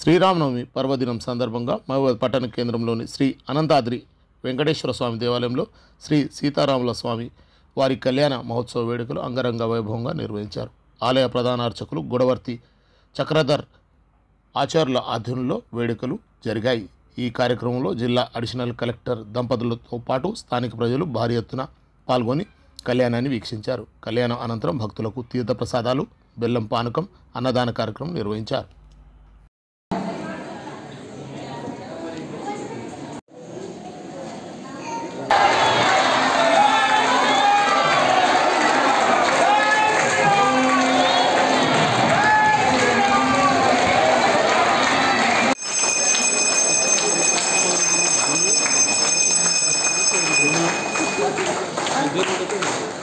శ్రీరామనవమి పర్వదినం సందర్భంగా మహబూబాద్ పట్టణ కేంద్రంలోని శ్రీ అనంతాద్రి వెంకటేశ్వర స్వామి దేవాలయంలో శ్రీ సీతారాముల స్వామి వారి కళ్యాణ మహోత్సవ వేడుకలు అంగరంగ వైభవంగా నిర్వహించారు ఆలయ ప్రధాన అర్చకులు గొడవర్తి చక్రధర్ ఆచార్యుల ఆధ్వర్యంలో వేడుకలు జరిగాయి ఈ కార్యక్రమంలో జిల్లా అడిషనల్ కలెక్టర్ దంపతులతో పాటు స్థానిక ప్రజలు భారీ ఎత్తున పాల్గొని కళ్యాణాన్ని వీక్షించారు కళ్యాణం అనంతరం భక్తులకు తీర్థప్రసాదాలు బెల్లం పానకం అన్నదాన కార్యక్రమం నిర్వహించారు ఇద్దరు